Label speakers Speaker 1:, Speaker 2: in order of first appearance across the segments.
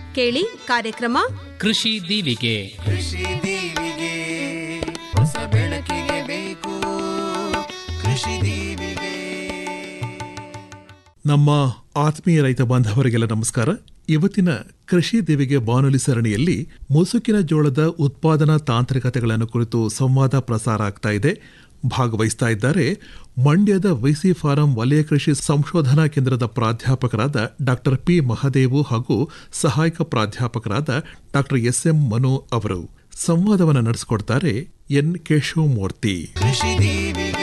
Speaker 1: ಕೇಳಿ ಕಾರ್ಯಕ್ರಮ
Speaker 2: ಕೃಷಿ ದೀವಿಗೆ
Speaker 3: ಕೃಷಿ ದೀವಿಗೆ ಹೊಸ ಬೆಳಕಿಗೆ ಬೇಕು ಕೃಷಿ ದೀವಿಗೆ
Speaker 4: ನಮ್ಮ ಆತ್ಮೀಯ ರೈತ ಬಾಂಧವರಿಗೆಲ್ಲ ನಮಸ್ಕಾರ ಇವತ್ತಿನ ಕೃಷಿ ದೇವಿಗೆ ಬಾನುಲಿ ಸರಣಿಯಲ್ಲಿ ಮುಸುಕಿನ ಜೋಳದ ಉತ್ಪಾದನಾ ತಾಂತ್ರಿಕತೆಗಳನ್ನು ಕುರಿತು ಸಂವಾದ ಪ್ರಸಾರ ಆಗ್ತಾ ಇದೆ ಭಾಗವಹಿಸ್ತಾ ಇದ್ದಾರೆ ಮಂಡ್ಯದ ವಿಸಿ ಫಾರಂ ವಲಯ ಕೃಷಿ ಸಂಶೋಧನಾ ಕೇಂದ್ರದ ಪ್ರಾಧ್ಯಾಪಕರಾದ ಡಾಕ್ಟರ್ ಪಿ ಮಹದೇವು ಹಾಗೂ ಸಹಾಯಕ ಪ್ರಾಧ್ಯಾಪಕರಾದ ಡಾಕ್ಟರ್ ಎಸ್ ಎಂ ಮನು ಅವರು ಸಂವಾದವನ್ನು ನಡೆಸಿಕೊಡ್ತಾರೆ ಎನ್ ಕೇಶವಮೂರ್ತಿ
Speaker 3: ಕೃಷಿ ದೀವಿಗೆ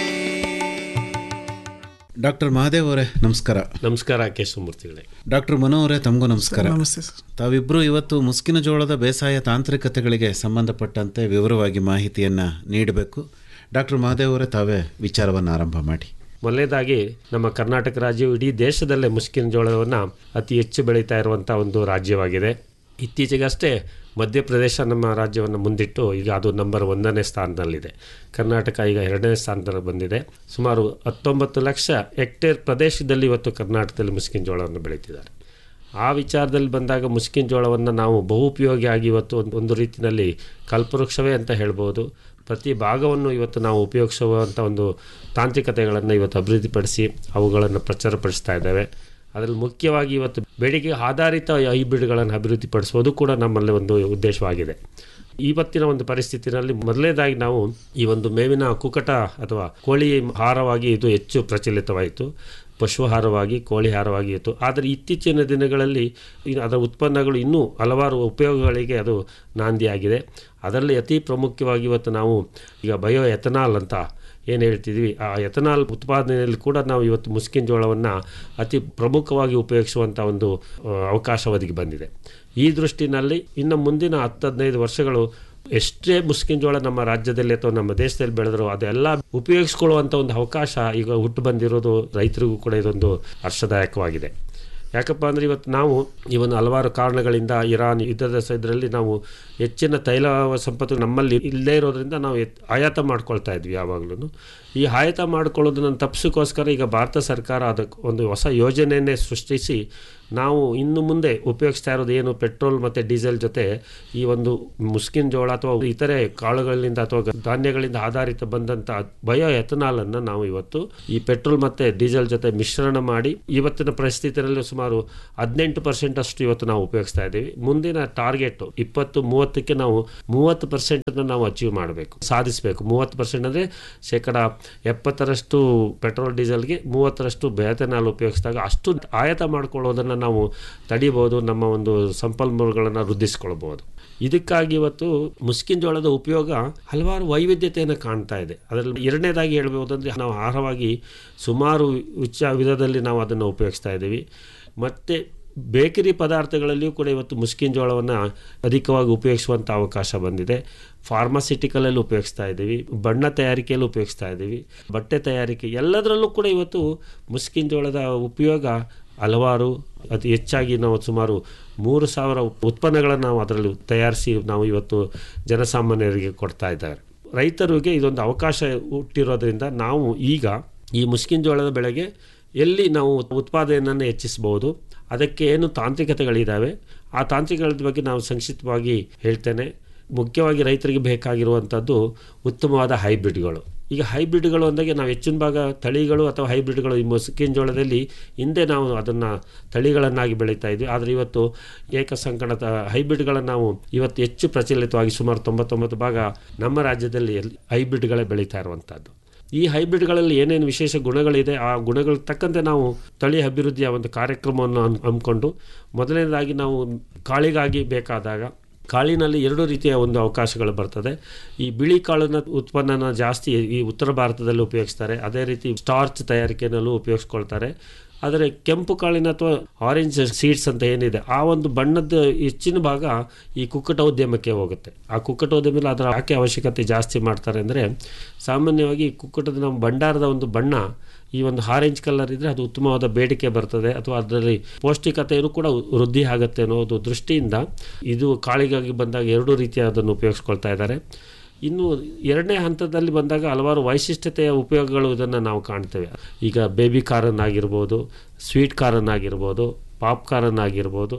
Speaker 5: ಡಾಕ್ಟರ್ ಮಹಾದೇವ್ ಅವರೇ ನಮಸ್ಕಾರ
Speaker 6: ನಮಸ್ಕಾರ ಕೇಶವಮೂರ್ತಿಗಳೇ
Speaker 5: ಡಾಕ್ಟರ್ ಮನು ಅವರೇ ತಮಗೂ ನಮಸ್ಕಾರ
Speaker 7: ನಮಸ್ತೆ ಸರ್
Speaker 5: ತಾವಿಬ್ಬರು ಇವತ್ತು ಮುಸ್ಕಿನ ಜೋಳದ ಬೇಸಾಯ ತಾಂತ್ರಿಕತೆಗಳಿಗೆ ಸಂಬಂಧಪಟ್ಟಂತೆ ವಿವರವಾಗಿ ಮಾಹಿತಿಯನ್ನು ನೀಡಬೇಕು ಡಾಕ್ಟರ್ ಮಹಾದೇವ್ ಅವರೇ ತಾವೇ ವಿಚಾರವನ್ನು ಆರಂಭ ಮಾಡಿ
Speaker 6: ಮೊದಲನೇದಾಗಿ ನಮ್ಮ ಕರ್ನಾಟಕ ರಾಜ್ಯವು ಇಡೀ ದೇಶದಲ್ಲೇ ಮುಸ್ಕಿನ ಜೋಳವನ್ನು ಅತಿ ಹೆಚ್ಚು ಬೆಳೀತಾ ಇರುವಂಥ ಒಂದು ರಾಜ್ಯವಾಗಿದೆ ಇತ್ತೀಚೆಗಷ್ಟೇ ಮಧ್ಯಪ್ರದೇಶ ನಮ್ಮ ರಾಜ್ಯವನ್ನು ಮುಂದಿಟ್ಟು ಈಗ ಅದು ನಂಬರ್ ಒಂದನೇ ಸ್ಥಾನದಲ್ಲಿದೆ ಕರ್ನಾಟಕ ಈಗ ಎರಡನೇ ಸ್ಥಾನದಲ್ಲಿ ಬಂದಿದೆ ಸುಮಾರು ಹತ್ತೊಂಬತ್ತು ಲಕ್ಷ ಹೆಕ್ಟೇರ್ ಪ್ರದೇಶದಲ್ಲಿ ಇವತ್ತು ಕರ್ನಾಟಕದಲ್ಲಿ ಮುಸ್ಕಿನ ಜೋಳವನ್ನು ಬೆಳೀತಿದ್ದಾರೆ ಆ ವಿಚಾರದಲ್ಲಿ ಬಂದಾಗ ಮುಸ್ಕಿನ ಜೋಳವನ್ನು ನಾವು ಬಹುಪಯೋಗಿಯಾಗಿ ಇವತ್ತು ಒಂದು ಒಂದು ರೀತಿಯಲ್ಲಿ ಕಲ್ಪವೃಕ್ಷವೇ ಅಂತ ಹೇಳ್ಬೋದು ಪ್ರತಿ ಭಾಗವನ್ನು ಇವತ್ತು ನಾವು ಉಪಯೋಗಿಸುವಂಥ ಒಂದು ತಾಂತ್ರಿಕತೆಗಳನ್ನು ಇವತ್ತು ಅಭಿವೃದ್ಧಿಪಡಿಸಿ ಅವುಗಳನ್ನು ಪ್ರಚಾರಪಡಿಸ್ತಾ ಇದ್ದೇವೆ ಅದರಲ್ಲಿ ಮುಖ್ಯವಾಗಿ ಇವತ್ತು ಬೇಡಿಕೆ ಆಧಾರಿತ ಹೈಬ್ರಿಡ್ಗಳನ್ನು ಅಭಿವೃದ್ಧಿಪಡಿಸೋದು ಕೂಡ ನಮ್ಮಲ್ಲಿ ಒಂದು ಉದ್ದೇಶವಾಗಿದೆ ಇವತ್ತಿನ ಒಂದು ಪರಿಸ್ಥಿತಿನಲ್ಲಿ ಮೊದಲನೇದಾಗಿ ನಾವು ಈ ಒಂದು ಮೇವಿನ ಕುಕಟ ಅಥವಾ ಕೋಳಿ ಆಹಾರವಾಗಿ ಇದು ಹೆಚ್ಚು ಪ್ರಚಲಿತವಾಯಿತು ಪಶುಹಾರವಾಗಿ ಕೋಳಿ ಹಾರವಾಗಿ ಇತ್ತು ಆದರೆ ಇತ್ತೀಚಿನ ದಿನಗಳಲ್ಲಿ ಇನ್ನು ಅದರ ಉತ್ಪನ್ನಗಳು ಇನ್ನೂ ಹಲವಾರು ಉಪಯೋಗಗಳಿಗೆ ಅದು ನಾಂದಿಯಾಗಿದೆ ಅದರಲ್ಲಿ ಅತಿ ಪ್ರಮುಖವಾಗಿ ಇವತ್ತು ನಾವು ಈಗ ಬಯೋ ಎಥನಾಲ್ ಅಂತ ಏನು ಹೇಳ್ತಿದ್ವಿ ಆ ಎಥನಾಲ್ ಉತ್ಪಾದನೆಯಲ್ಲಿ ಕೂಡ ನಾವು ಇವತ್ತು ಮುಸ್ಕಿನ ಜೋಳವನ್ನು ಅತಿ ಪ್ರಮುಖವಾಗಿ ಉಪಯೋಗಿಸುವಂಥ ಒಂದು ಆ, ಅವಕಾಶ ಒದಗಿ ಬಂದಿದೆ ಈ ದೃಷ್ಟಿನಲ್ಲಿ ಇನ್ನು ಮುಂದಿನ ಹತ್ತು ಹದಿನೈದು ವರ್ಷಗಳು ಎಷ್ಟೇ ಮುಸ್ಕಿನ ಜೋಳ ನಮ್ಮ ರಾಜ್ಯದಲ್ಲಿ ಅಥವಾ ನಮ್ಮ ದೇಶದಲ್ಲಿ ಬೆಳೆದ್ರು ಅದೆಲ್ಲ ಉಪಯೋಗಿಸ್ಕೊಳ್ಳುವಂಥ ಒಂದು ಅವಕಾಶ ಈಗ ಹುಟ್ಟು ಬಂದಿರೋದು ರೈತರಿಗೂ ಕೂಡ ಇದೊಂದು ಹರ್ಷದಾಯಕವಾಗಿದೆ ಯಾಕಪ್ಪ ಅಂದರೆ ಇವತ್ತು ನಾವು ಈ ಒಂದು ಹಲವಾರು ಕಾರಣಗಳಿಂದ ಇರಾನ್ ಯುದ್ಧದ ಇದರಲ್ಲಿ ನಾವು ಹೆಚ್ಚಿನ ತೈಲ ಸಂಪತ್ತು ನಮ್ಮಲ್ಲಿ ಇಲ್ಲದೇ ಇರೋದ್ರಿಂದ ನಾವು ಎತ್- ಆಯಾತ ಮಾಡ್ಕೊಳ್ತಾ ಇದ್ವಿ ಯಾವಾಗಲೂ ಈ ಆಯಾತ ಮಾಡ್ಕೊಳ್ಳೋದನ್ನು ತಪ್ಪಿಸೋಕ್ಕೋಸ್ಕರ ಈಗ ಭಾರತ ಸರ್ಕಾರ ಅದಕ್ಕೆ ಒಂದು ಹೊಸ ಯೋಜನೆಯನ್ನೇ ಸೃಷ್ಟಿಸಿ ನಾವು ಇನ್ನು ಮುಂದೆ ಉಪಯೋಗಿಸ್ತಾ ಇರೋದು ಏನು ಪೆಟ್ರೋಲ್ ಮತ್ತು ಡೀಸೆಲ್ ಜೊತೆ ಈ ಒಂದು ಮುಸ್ಕಿನ ಜೋಳ ಅಥವಾ ಇತರೆ ಕಾಳುಗಳಿಂದ ಅಥವಾ ಧಾನ್ಯಗಳಿಂದ ಆಧಾರಿತ ಬಂದಂಥ ಬಯೋ ಎಥನಾಲನ್ನು ನಾವು ಇವತ್ತು ಈ ಪೆಟ್ರೋಲ್ ಮತ್ತು ಡೀಸೆಲ್ ಜೊತೆ ಮಿಶ್ರಣ ಮಾಡಿ ಇವತ್ತಿನ ಪರಿಸ್ಥಿತಿಯಲ್ಲಿ ಸುಮಾರು ಹದಿನೆಂಟು ಪರ್ಸೆಂಟ್ ಅಷ್ಟು ಇವತ್ತು ನಾವು ಉಪಯೋಗಿಸ್ತಾ ಇದ್ದೀವಿ ಮುಂದಿನ ಟಾರ್ಗೆಟ್ ಇಪ್ಪತ್ತು ಮೂವತ್ತಕ್ಕೆ ನಾವು ಮೂವತ್ತು ಪರ್ಸೆಂಟನ್ನು ನಾವು ಅಚೀವ್ ಮಾಡಬೇಕು ಸಾಧಿಸಬೇಕು ಮೂವತ್ತು ಪರ್ಸೆಂಟ್ ಅಂದರೆ ಶೇಕಡ ಎಪ್ಪತ್ತರಷ್ಟು ಪೆಟ್ರೋಲ್ ಡೀಸೆಲ್ಗೆ ಮೂವತ್ತರಷ್ಟು ಬೆಥನಾಲ್ ಉಪಯೋಗಿಸಿದಾಗ ಅಷ್ಟು ಆಯತ ಮಾಡ್ಕೊಳ್ಳೋದನ್ನು ನಾವು ತಡಿಬೋದು ನಮ್ಮ ಒಂದು ಸಂಪನ್ಮೂಲಗಳನ್ನು ವೃದ್ಧಿಸ್ಕೊಳ್ಬೋದು ಇದಕ್ಕಾಗಿ ಇವತ್ತು ಮುಸ್ಕಿನ ಜೋಳದ ಉಪಯೋಗ ಹಲವಾರು ವೈವಿಧ್ಯತೆಯನ್ನು ಕಾಣ್ತಾ ಇದೆ ಅದರಲ್ಲಿ ಎರಡನೇದಾಗಿ ಹೇಳ್ಬೋದಂದರೆ ನಾವು ಆಹಾರವಾಗಿ ಸುಮಾರು ಉಚ್ಚ ವಿಧದಲ್ಲಿ ನಾವು ಅದನ್ನು ಉಪಯೋಗಿಸ್ತಾ ಇದ್ದೀವಿ ಮತ್ತು ಬೇಕರಿ ಪದಾರ್ಥಗಳಲ್ಲಿಯೂ ಕೂಡ ಇವತ್ತು ಮುಸ್ಕಿನ ಜೋಳವನ್ನು ಅಧಿಕವಾಗಿ ಉಪಯೋಗಿಸುವಂಥ ಅವಕಾಶ ಬಂದಿದೆ ಫಾರ್ಮಾಸಿಟಿಕಲಲ್ಲಿ ಉಪಯೋಗಿಸ್ತಾ ಇದ್ದೀವಿ ಬಣ್ಣ ತಯಾರಿಕೆಯಲ್ಲಿ ಉಪಯೋಗಿಸ್ತಾ ಇದ್ದೀವಿ ಬಟ್ಟೆ ತಯಾರಿಕೆ ಎಲ್ಲದರಲ್ಲೂ ಕೂಡ ಇವತ್ತು ಮುಸ್ಕಿನ ಜೋಳದ ಉಪಯೋಗ ಹಲವಾರು ಅತಿ ಹೆಚ್ಚಾಗಿ ನಾವು ಸುಮಾರು ಮೂರು ಸಾವಿರ ಉತ್ಪನ್ನಗಳನ್ನು ನಾವು ಅದರಲ್ಲಿ ತಯಾರಿಸಿ ನಾವು ಇವತ್ತು ಜನಸಾಮಾನ್ಯರಿಗೆ ಕೊಡ್ತಾ ಇದ್ದಾರೆ ರೈತರಿಗೆ ಇದೊಂದು ಅವಕಾಶ ಹುಟ್ಟಿರೋದ್ರಿಂದ ನಾವು ಈಗ ಈ ಮುಸ್ಕಿನ ಜೋಳದ ಬೆಳೆಗೆ ಎಲ್ಲಿ ನಾವು ಉತ್ಪಾದನೆಯನ್ನು ಹೆಚ್ಚಿಸಬಹುದು ಅದಕ್ಕೆ ಏನು ತಾಂತ್ರಿಕತೆಗಳಿದ್ದಾವೆ ಆ ತಾಂತ್ರಿಕಗಳ ಬಗ್ಗೆ ನಾವು ಸಂಕ್ಷಿಪ್ತವಾಗಿ ಹೇಳ್ತೇನೆ ಮುಖ್ಯವಾಗಿ ರೈತರಿಗೆ ಬೇಕಾಗಿರುವಂಥದ್ದು ಉತ್ತಮವಾದ ಹೈಬ್ರಿಡ್ಗಳು ಈಗ ಹೈಬ್ರಿಡ್ಗಳು ಅಂದಾಗೆ ನಾವು ಹೆಚ್ಚಿನ ಭಾಗ ತಳಿಗಳು ಅಥವಾ ಹೈಬ್ರಿಡ್ಗಳು ಈ ಮುಸ್ಕಿನ ಜೋಳದಲ್ಲಿ ಹಿಂದೆ ನಾವು ಅದನ್ನು ತಳಿಗಳನ್ನಾಗಿ ಬೆಳೀತಾ ಇದ್ವಿ ಆದರೆ ಇವತ್ತು ಏಕಸಂಕಣದ ಹೈಬ್ರಿಡ್ಗಳನ್ನು ನಾವು ಇವತ್ತು ಹೆಚ್ಚು ಪ್ರಚಲಿತವಾಗಿ ಸುಮಾರು ತೊಂಬತ್ತೊಂಬತ್ತು ಭಾಗ ನಮ್ಮ ರಾಜ್ಯದಲ್ಲಿ ಎಲ್ಲಿ ಹೈಬ್ರಿಡ್ಗಳೇ ಬೆಳೀತಾ ಇರುವಂಥದ್ದು ಈ ಹೈಬ್ರಿಡ್ಗಳಲ್ಲಿ ಏನೇನು ವಿಶೇಷ ಗುಣಗಳಿದೆ ಆ ಗುಣಗಳಿಗೆ ತಕ್ಕಂತೆ ನಾವು ತಳಿ ಅಭಿವೃದ್ಧಿಯ ಒಂದು ಕಾರ್ಯಕ್ರಮವನ್ನು ಹಮ್- ಹಮ್ಮಿಕೊಂಡು ಮೊದಲನೇದಾಗಿ ನಾವು ಕಾಳಿಗಾಗಿ ಬೇಕಾದಾಗ ಕಾಳಿನಲ್ಲಿ ಎರಡು ರೀತಿಯ ಒಂದು ಅವಕಾಶಗಳು ಬರ್ತದೆ ಈ ಬಿಳಿ ಕಾಳಿನ ಉತ್ಪನ್ನನ ಜಾಸ್ತಿ ಈ ಉತ್ತರ ಭಾರತದಲ್ಲಿ ಉಪಯೋಗಿಸ್ತಾರೆ ಅದೇ ರೀತಿ ಸ್ಟಾರ್ಚ್ ತಯಾರಿಕೆಯಲ್ಲೂ ಉಪಯೋಗಿಸ್ಕೊಳ್ತಾರೆ ಆದರೆ ಕೆಂಪು ಕಾಳಿನ ಅಥವಾ ಆರೆಂಜ್ ಸೀಡ್ಸ್ ಅಂತ ಏನಿದೆ ಆ ಒಂದು ಬಣ್ಣದ ಹೆಚ್ಚಿನ ಭಾಗ ಈ ಕುಕ್ಕಟೋದ್ಯಮಕ್ಕೆ ಹೋಗುತ್ತೆ ಆ ಕುಕ್ಕಟೋದ್ಯಮದಲ್ಲಿ ಅದರ ಯಾಕೆ ಅವಶ್ಯಕತೆ ಜಾಸ್ತಿ ಮಾಡ್ತಾರೆ ಅಂದರೆ ಸಾಮಾನ್ಯವಾಗಿ ಕುಕ್ಕಟದ ನಮ್ಮ ಭಂಡಾರದ ಒಂದು ಬಣ್ಣ ಈ ಒಂದು ಆರೆಂಜ್ ಕಲರ್ ಇದ್ದರೆ ಅದು ಉತ್ತಮವಾದ ಬೇಡಿಕೆ ಬರ್ತದೆ ಅಥವಾ ಅದರಲ್ಲಿ ಪೌಷ್ಟಿಕತೆಯೂ ಕೂಡ ವೃದ್ಧಿ ಆಗುತ್ತೆ ಅನ್ನೋದು ದೃಷ್ಟಿಯಿಂದ ಇದು ಕಾಳಿಗಾಗಿ ಬಂದಾಗ ಎರಡೂ ರೀತಿಯ ಅದನ್ನು ಉಪಯೋಗಿಸ್ಕೊಳ್ತಾ ಇದ್ದಾರೆ ಇನ್ನು ಎರಡನೇ ಹಂತದಲ್ಲಿ ಬಂದಾಗ ಹಲವಾರು ವೈಶಿಷ್ಟ್ಯತೆಯ ಉಪಯೋಗಗಳು ಇದನ್ನು ನಾವು ಕಾಣ್ತೇವೆ ಈಗ ಬೇಬಿ ಕಾರನ್ ಆಗಿರ್ಬೋದು ಸ್ವೀಟ್ ಕಾರನ್ ಆಗಿರ್ಬೋದು ಪಾಪ್ ಕಾರನ್ ಆಗಿರ್ಬೋದು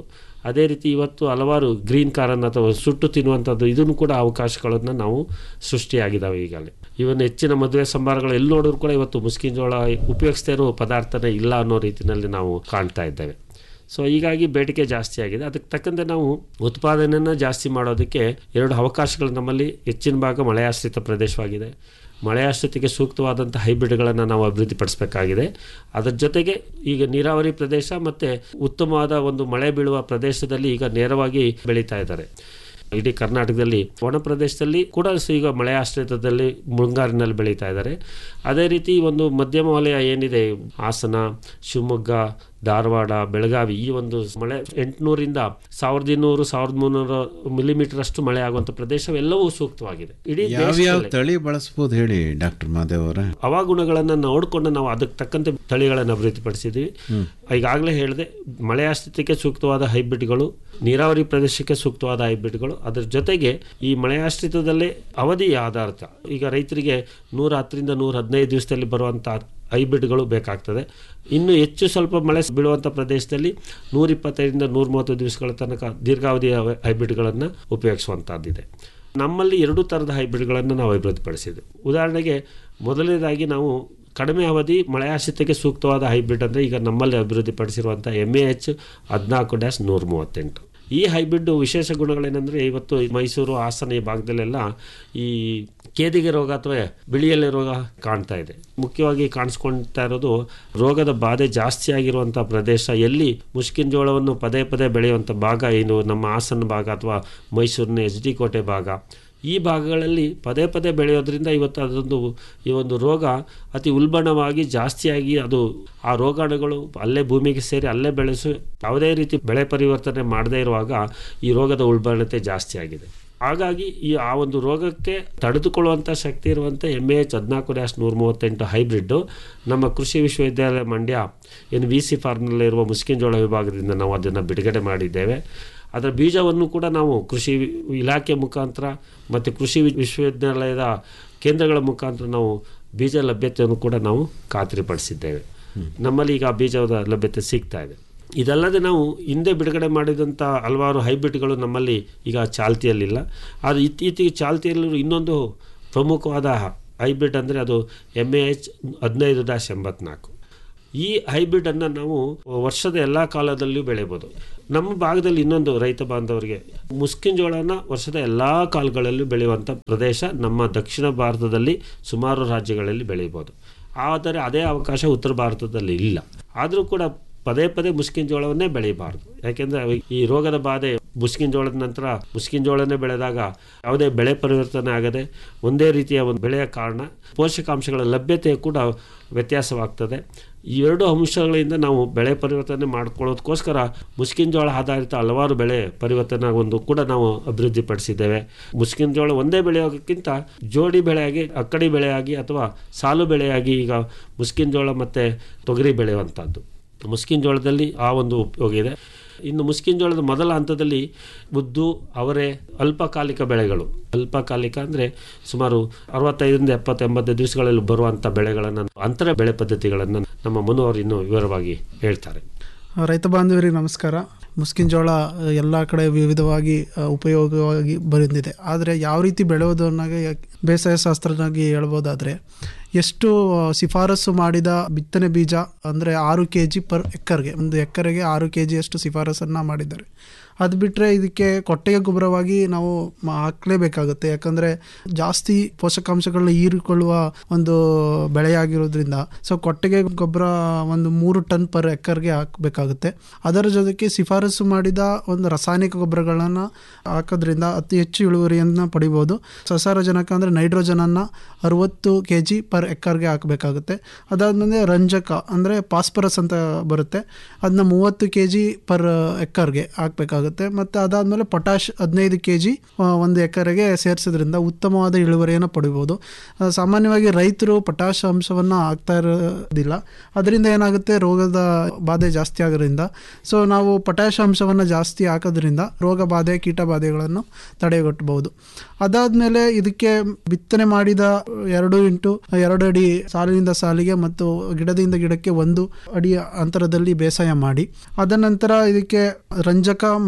Speaker 6: ಅದೇ ರೀತಿ ಇವತ್ತು ಹಲವಾರು ಗ್ರೀನ್ ಕಾರನ್ನು ಅಥವಾ ಸುಟ್ಟು ತಿನ್ನುವಂಥದ್ದು ಇದನ್ನು ಕೂಡ ಅವಕಾಶಗಳನ್ನು ನಾವು ಸೃಷ್ಟಿಯಾಗಿದ್ದಾವೆ ಈಗಲೇ ಇವನ್ ಹೆಚ್ಚಿನ ಮದುವೆ ಸಂಬಾರಗಳು ಎಲ್ಲಿ ನೋಡಿದ್ರು ಕೂಡ ಇವತ್ತು ಮುಸ್ಕಿನ ಜೋಳ ಉಪಯೋಗಿಸ್ತಾ ಇರೋ ಪದಾರ್ಥನೇ ಇಲ್ಲ ಅನ್ನೋ ರೀತಿಯಲ್ಲಿ ನಾವು ಕಾಣ್ತಾ ಇದ್ದೇವೆ ಸೊ ಹೀಗಾಗಿ ಬೇಡಿಕೆ ಜಾಸ್ತಿ ಆಗಿದೆ ಅದಕ್ಕೆ ತಕ್ಕಂತೆ ನಾವು ಉತ್ಪಾದನೆಯನ್ನು ಜಾಸ್ತಿ ಮಾಡೋದಕ್ಕೆ ಎರಡು ಅವಕಾಶಗಳು ನಮ್ಮಲ್ಲಿ ಹೆಚ್ಚಿನ ಭಾಗ ಮಳೆಯಾಶ್ರಿತ ಪ್ರದೇಶವಾಗಿದೆ ಮಳೆಯಾಶ್ರಿತಕ್ಕೆ ಸೂಕ್ತವಾದಂಥ ಹೈಬ್ರಿಡ್ಗಳನ್ನು ನಾವು ಅಭಿವೃದ್ಧಿಪಡಿಸಬೇಕಾಗಿದೆ ಅದರ ಜೊತೆಗೆ ಈಗ ನೀರಾವರಿ ಪ್ರದೇಶ ಮತ್ತು ಉತ್ತಮವಾದ ಒಂದು ಮಳೆ ಬೀಳುವ ಪ್ರದೇಶದಲ್ಲಿ ಈಗ ನೇರವಾಗಿ ಬೆಳೀತಾ ಇದ್ದಾರೆ ಇಡೀ ಕರ್ನಾಟಕದಲ್ಲಿ ಒಣ ಪ್ರದೇಶದಲ್ಲಿ ಕೂಡ ಸ- ಈಗ ಮಳೆ ಆಶ್ರಿತದಲ್ಲಿ ಮುಂಗಾರಿನಲ್ಲಿ ಬೆಳೀತಾ ಇದ್ದಾರೆ ಅದೇ ರೀತಿ ಒಂದು ಮಧ್ಯಮ ವಲಯ ಏನಿದೆ ಹಾಸನ ಶಿವಮೊಗ್ಗ ಧಾರವಾಡ ಬೆಳಗಾವಿ ಈ ಒಂದು ಮಳೆ ಎಂಟುನೂರಿಂದ ಸಾವಿರದ ಇನ್ನೂರು ಸಾವಿರದ ಮುನ್ನೂರು ಮಿಲಿಮೀಟರ್ ಅಷ್ಟು ಮಳೆ ಆಗುವಂಥ ಪ್ರದೇಶವೆಲ್ಲವೂ ಸೂಕ್ತವಾಗಿದೆ ಇಡೀ
Speaker 5: ಯಾವ್ಯಾವ
Speaker 6: ದೇಶದಲ್ಲೇ.
Speaker 5: ತಳಿ ಬಳಸ್ಬೋದು ಹೇಳಿ ಡಾಕ್ಟರ್ ಮಾದೇವ್ ಅವರ
Speaker 6: ಹವಾಗುಣಗಳನ್ನು ನೋಡಿಕೊಂಡು ನಾವು ಅದಕ್ಕೆ ತಕ್ಕಂತೆ ತಳಿಗಳನ್ನು ಅಭಿವೃದ್ಧಿಪಡಿಸಿದ್ವಿ ಈಗಾಗಲೇ ಹೇಳಿದೆ ಮಳೆ ಆಶ್ರಿತಕ್ಕೆ ಸೂಕ್ತವಾದ ಹೈಬ್ರಿಡ್ಗಳು ನೀರಾವರಿ ಪ್ರದೇಶಕ್ಕೆ ಸೂಕ್ತವಾದ ಹೈಬ್ರಿಡ್ಗಳು ಅದರ ಜೊತೆಗೆ ಈ ಮಳೆ ಆಶ್ರಿತದಲ್ಲೇ ಅವಧಿ ಆಧಾರಿತ ಈಗ ರೈತರಿಗೆ ನೂರ ಹತ್ತರಿಂದ ನೂರ ಹದಿನೈದು ದಿವಸದಲ್ಲಿ ಬರುವಂಥ ಹೈಬ್ರಿಡ್ಗಳು ಬೇಕಾಗ್ತದೆ ಇನ್ನು ಹೆಚ್ಚು ಸ್ವಲ್ಪ ಮಳೆ ಬೀಳುವಂಥ ಪ್ರದೇಶದಲ್ಲಿ ನೂರ ಇಪ್ಪತ್ತೈದರಿಂದ ನೂರ ಮೂವತ್ತು ದಿವಸಗಳ ತನಕ ದೀರ್ಘಾವಧಿಯ ಹೈಬ್ರಿಡ್ಗಳನ್ನು ಉಪಯೋಗಿಸುವಂಥದ್ದಿದೆ ನಮ್ಮಲ್ಲಿ ಎರಡು ಥರದ ಹೈಬ್ರಿಡ್ಗಳನ್ನು ನಾವು ಅಭಿವೃದ್ಧಿಪಡಿಸಿದ್ವಿ ಉದಾಹರಣೆಗೆ ಮೊದಲನೇದಾಗಿ ನಾವು ಕಡಿಮೆ ಅವಧಿ ಮಳೆ ಆಶ್ರಿತಕ್ಕೆ ಸೂಕ್ತವಾದ ಹೈಬ್ರಿಡ್ ಅಂದರೆ ಈಗ ನಮ್ಮಲ್ಲಿ ಅಭಿವೃದ್ಧಿಪಡಿಸಿರುವಂಥ ಎಮ್ ಎ ಎಚ್ ಹದಿನಾಲ್ಕು ಡ್ಯಾಶ್ ನೂರ ಮೂವತ್ತೆಂಟು ಈ ಹೈಬ್ರಿಡ್ ವಿಶೇಷ ಗುಣಗಳೇನೆಂದರೆ ಇವತ್ತು ಮೈಸೂರು ಹಾಸನ ಈ ಭಾಗದಲ್ಲೆಲ್ಲ ಈ ಕೇದಿಗೆ ರೋಗ ಅಥವಾ ಬಿಳಿಯಲೆ ರೋಗ ಕಾಣ್ತಾ ಇದೆ ಮುಖ್ಯವಾಗಿ ಕಾಣಿಸ್ಕೊಳ್ತಾ ಇರೋದು ರೋಗದ ಬಾಧೆ ಜಾಸ್ತಿ ಆಗಿರುವಂಥ ಪ್ರದೇಶ ಎಲ್ಲಿ ಮುಷ್ಕಿನ ಜೋಳವನ್ನು ಪದೇ ಪದೇ ಬೆಳೆಯುವಂಥ ಭಾಗ ಏನು ನಮ್ಮ ಹಾಸನ ಭಾಗ ಅಥವಾ ಮೈಸೂರಿನ ಎಚ್ ಡಿ ಕೋಟೆ ಭಾಗ ಈ ಭಾಗಗಳಲ್ಲಿ ಪದೇ ಪದೇ ಬೆಳೆಯೋದ್ರಿಂದ ಇವತ್ತು ಅದೊಂದು ಈ ಒಂದು ರೋಗ ಅತಿ ಉಲ್ಬಣವಾಗಿ ಜಾಸ್ತಿಯಾಗಿ ಅದು ಆ ರೋಗಾಣುಗಳು ಅಲ್ಲೇ ಭೂಮಿಗೆ ಸೇರಿ ಅಲ್ಲೇ ಬೆಳೆಸು ಯಾವುದೇ ರೀತಿ ಬೆಳೆ ಪರಿವರ್ತನೆ ಮಾಡದೇ ಇರುವಾಗ ಈ ರೋಗದ ಉಲ್ಬಣತೆ ಜಾಸ್ತಿ ಆಗಿದೆ ಹಾಗಾಗಿ ಈ ಆ ಒಂದು ರೋಗಕ್ಕೆ ತಡೆದುಕೊಳ್ಳುವಂಥ ಶಕ್ತಿ ಇರುವಂಥ ಎಮ್ ಎ ಎಚ್ ಹದಿನಾಲ್ಕು ಡ್ಯಾಶ್ ನೂರ ಮೂವತ್ತೆಂಟು ಹೈಬ್ರಿಡ್ಡು ನಮ್ಮ ಕೃಷಿ ವಿಶ್ವವಿದ್ಯಾಲಯ ಮಂಡ್ಯ ಏನು ವಿ ಸಿ ಫಾರ್ಮ್ನಲ್ಲಿರುವ ಮುಸ್ಕಿನ್ ಜೋಳ ವಿಭಾಗದಿಂದ ನಾವು ಅದನ್ನು ಬಿಡುಗಡೆ ಮಾಡಿದ್ದೇವೆ ಅದರ ಬೀಜವನ್ನು ಕೂಡ ನಾವು ಕೃಷಿ ಇಲಾಖೆ ಮುಖಾಂತರ ಮತ್ತು ಕೃಷಿ ವಿ- ವಿಶ್ವವಿದ್ಯಾಲಯದ ಕೇಂದ್ರಗಳ ಮುಖಾಂತರ ನಾವು ಬೀಜ ಲಭ್ಯತೆಯನ್ನು ಕೂಡ ನಾವು ಖಾತ್ರಿಪಡಿಸಿದ್ದೇವೆ ನಮ್ಮಲ್ಲಿ ಈಗ ಆ ಬೀಜದ ಲಭ್ಯತೆ ಸಿಗ್ತಾ ಇದೆ ಇದಲ್ಲದೆ ನಾವು ಹಿಂದೆ ಬಿಡುಗಡೆ ಮಾಡಿದಂಥ ಹಲವಾರು ಹೈಬ್ರಿಡ್ಗಳು ನಮ್ಮಲ್ಲಿ ಈಗ ಚಾಲ್ತಿಯಲ್ಲಿಲ್ಲ ಅದು ಇತ್ತೀಚೆಗೆ ಚಾಲ್ತಿಯಲ್ಲಿರೋ ಇನ್ನೊಂದು ಪ್ರಮುಖವಾದ ಹೈಬ್ರಿಡ್ ಅಂದರೆ ಅದು ಎಮ್ ಎ ಎಚ್ ಹದಿನೈದು ಡ್ಯಾಶ್ ಎಂಬತ್ನಾಲ್ಕು ಈ ಹೈಬ್ರಿಡನ್ನು ನಾವು ವರ್ಷದ ಎಲ್ಲ ಕಾಲದಲ್ಲಿಯೂ ಬೆಳೆಯಬಹುದು ನಮ್ಮ ಭಾಗದಲ್ಲಿ ಇನ್ನೊಂದು ರೈತ ಬಾಂಧವರಿಗೆ ಮುಸ್ಕಿನ್ ಜೋಳನ ವರ್ಷದ ಎಲ್ಲ ಕಾಲಗಳಲ್ಲೂ ಬೆಳೆಯುವಂಥ ಪ್ರದೇಶ ನಮ್ಮ ದಕ್ಷಿಣ ಭಾರತದಲ್ಲಿ ಸುಮಾರು ರಾಜ್ಯಗಳಲ್ಲಿ ಬೆಳೆಯಬಹುದು ಆದರೆ ಅದೇ ಅವಕಾಶ ಉತ್ತರ ಭಾರತದಲ್ಲಿ ಇಲ್ಲ ಆದರೂ ಕೂಡ ಪದೇ ಪದೇ ಮುಸ್ಕಿನ್ ಜೋಳವನ್ನೇ ಬೆಳೆಯಬಾರ್ದು ಯಾಕೆಂದರೆ ಈ ರೋಗದ ಬಾಧೆ ಮುಸ್ಕಿನ್ ಜೋಳದ ನಂತರ ಮುಸ್ಕಿನ್ ಜೋಳನೇ ಬೆಳೆದಾಗ ಯಾವುದೇ ಬೆಳೆ ಪರಿವರ್ತನೆ ಆಗದೆ ಒಂದೇ ರೀತಿಯ ಒಂದು ಬೆಳೆಯ ಕಾರಣ ಪೋಷಕಾಂಶಗಳ ಲಭ್ಯತೆ ಕೂಡ ವ್ಯತ್ಯಾಸವಾಗ್ತದೆ ಈ ಎರಡು ಅಂಶಗಳಿಂದ ನಾವು ಬೆಳೆ ಪರಿವರ್ತನೆ ಮಾಡ್ಕೊಳ್ಳೋದಕ್ಕೋಸ್ಕರ ಮುಸ್ಕಿನ್ ಜೋಳ ಆಧಾರಿತ ಹಲವಾರು ಬೆಳೆ ಪರಿವರ್ತನೆ ಒಂದು ಕೂಡ ನಾವು ಅಭಿವೃದ್ಧಿಪಡಿಸಿದ್ದೇವೆ ಮುಸ್ಕಿನ್ ಜೋಳ ಒಂದೇ ಬೆಳೆಯೋದಕ್ಕಿಂತ ಜೋಡಿ ಬೆಳೆಯಾಗಿ ಅಕ್ಕಡಿ ಬೆಳೆಯಾಗಿ ಅಥವಾ ಸಾಲು ಬೆಳೆಯಾಗಿ ಈಗ ಮುಸ್ಕಿನ್ ಜೋಳ ಮತ್ತು ತೊಗರಿ ಬೆಳೆಯುವಂಥದ್ದು ಮುಸ್ಕಿನ್ ಜೋಳದಲ್ಲಿ ಆ ಒಂದು ಉಪಯೋಗ ಇದೆ ಇನ್ನು ಮುಸ್ಕಿನ್ ಜೋಳದ ಮೊದಲ ಹಂತದಲ್ಲಿ ಉದ್ದು ಅವರೆ ಅಲ್ಪಕಾಲಿಕ ಬೆಳೆಗಳು ಅಲ್ಪಕಾಲಿಕ ಅಂದರೆ ಸುಮಾರು ಅರವತ್ತೈದರಿಂದ ಎಪ್ಪತ್ತು ಎಂಬತ್ತು ದಿವಸಗಳಲ್ಲಿ ಬರುವಂಥ ಬೆಳೆಗಳನ್ನು ಅಂತರ ಬೆಳೆ ಪದ್ಧತಿಗಳನ್ನು ನಮ್ಮ ಮನು ಅವರು ಇನ್ನೂ ವಿವರವಾಗಿ ಹೇಳ್ತಾರೆ
Speaker 1: ರೈತ ಬಾಂಧವರಿಗೆ ನಮಸ್ಕಾರ ಮುಸ್ಕಿನ್ ಜೋಳ ಎಲ್ಲ ಕಡೆ ವಿವಿಧವಾಗಿ ಆ, ಉಪಯೋಗವಾಗಿ ಬಂದಿದೆ ಆದರೆ ಯಾವ ರೀತಿ ಬೆಳೆಯೋದು ಅನ್ನೋಗೆ ಬೇಸಾಯ ಶಾಸ್ತ್ರನಾಗಿ ಹೇಳ್ಬೋದಾದರೆ ಎಷ್ಟು ಆ, ಶಿಫಾರಸು ಮಾಡಿದ ಬಿತ್ತನೆ ಬೀಜ ಅಂದರೆ ಆರು ಕೆ ಜಿ ಪರ್ ಎಕ್ಕರ್ಗೆ ಒಂದು ಎಕರೆಗೆ ಆರು ಕೆ ಜಿಯಷ್ಟು ಶಿಫಾರಸನ್ನು ಮಾಡಿದ್ದಾರೆ ಅದು ಬಿಟ್ಟರೆ ಇದಕ್ಕೆ ಕೊಟ್ಟಿಗೆ ಗೊಬ್ಬರವಾಗಿ ನಾವು ಮ- ಹಾಕ್ಲೇಬೇಕಾಗುತ್ತೆ ಯಾಕಂದರೆ ಜಾಸ್ತಿ ಪೋಷಕಾಂಶಗಳನ್ನ ಹೀರಿಕೊಳ್ಳುವ ಒಂದು ಬೆಳೆಯಾಗಿರೋದ್ರಿಂದ ಸೊ ಕೊಟ್ಟಿಗೆ ಗೊಬ್ಬರ ಒಂದು ಮೂರು ಟನ್ ಪರ್ ಎಕರ್ಗೆ ಹಾಕಬೇಕಾಗುತ್ತೆ ಅದರ ಜೊತೆಗೆ ಶಿಫಾರಸು ಮಾಡಿದ ಒಂದು ರಾಸಾಯನಿಕ ಗೊಬ್ಬರಗಳನ್ನು ಹಾಕೋದ್ರಿಂದ ಅತಿ ಹೆಚ್ಚು ಇಳುವರಿಯನ್ನು ಪಡಿಬೋದು ಸಸಾರಜನಕ ಅಂದರೆ ನೈಟ್ರೋಜನನ್ನು ಅರುವತ್ತು ಕೆ ಜಿ ಪರ್ ಎಕರ್ಗೆ ಹಾಕಬೇಕಾಗುತ್ತೆ ಅದಾದಮೇಲೆ ರಂಜಕ ಅಂದರೆ ಪಾಸ್ಪರಸ್ ಅಂತ ಬರುತ್ತೆ ಅದನ್ನ ಮೂವತ್ತು ಕೆ ಜಿ ಪರ್ ಎಕರ್ಗೆ ಹಾಕಬೇಕಾಗುತ್ತೆ ಮತ್ತು ಅದಾದಮೇಲೆ ಪೊಟ್ಯಾಶ್ ಹದಿನೈದು ಕೆ ಜಿ ಒಂದು ಎಕರೆಗೆ ಸೇರಿಸೋದ್ರಿಂದ ಉತ್ತಮವಾದ ಇಳುವರಿಯನ್ನು ಪಡಿಬೋದು ಆ, ಸಾಮಾನ್ಯವಾಗಿ ರೈತರು ಪೊಟ್ಯಾಶ್ ಅಂಶವನ್ನು ಹಾಕ್ತಾ ಇರೋದಿಲ್ಲ ಅದರಿಂದ ಏನಾಗುತ್ತೆ ರೋಗದ ಬಾಧೆ ಜಾಸ್ತಿ ಆಗೋದ್ರಿಂದ ಸೊ ನಾವು ಪೊಟ್ಯಾಶ್ ಅಂಶವನ್ನು ಜಾಸ್ತಿ ಹಾಕೋದ್ರಿಂದ ರೋಗ ಬಾಧೆ ಕೀಟ ಬಾಧೆಗಳನ್ನು ತಡೆಗಟ್ಟಬಹುದು ಅದಾದಮೇಲೆ ಇದಕ್ಕೆ ಬಿತ್ತನೆ ಮಾಡಿದ ಎರಡು ಇಂಟು ಎರಡು ಅಡಿ ಸಾಲಿನಿಂದ ಸಾಲಿಗೆ ಮತ್ತು ಗಿಡದಿಂದ ಗಿಡಕ್ಕೆ ಒಂದು ಅಡಿ ಅಂತರದಲ್ಲಿ ಬೇಸಾಯ ಮಾಡಿ ಅದ ನಂತರ ಇದಕ್ಕೆ ರಂಜಕ ಮತ್ತು